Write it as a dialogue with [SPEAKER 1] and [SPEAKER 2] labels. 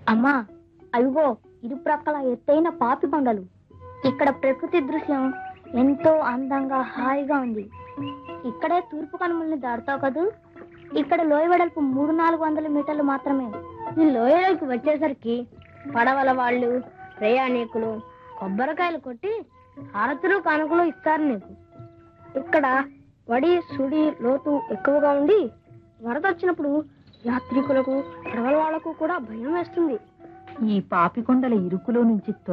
[SPEAKER 1] అమ్మా అదిగో ఇరుప్రక్కల ఎత్తైన పాపి కొండలు ఇక్కడ ప్రకృతి దృశ్యం ఎంతో అందంగా హాయిగా ఉంది ఇక్కడే తూర్పు కనుమల్ని దాటుతావు కదూ ఇక్కడ లోయ వెడల్పు మూడు నాలుగు వందల మీటర్లు మాత్రమే ఈ లోయలోకి వచ్చేసరికి పడవల వాళ్ళు ప్రయాణికులు కొబ్బరికాయలు కొట్టి హారతులు కానుకలు ఇస్తారు నీకు ఇక్కడ వడి సుడి లోతు ఎక్కువగా ఉండి వరద వచ్చినప్పుడు యాత్రికులకు పడవల వాళ్లకు కూడా భయం వేస్తుంది
[SPEAKER 2] ఈ పాపికొండల ఇరుకులో నుంచి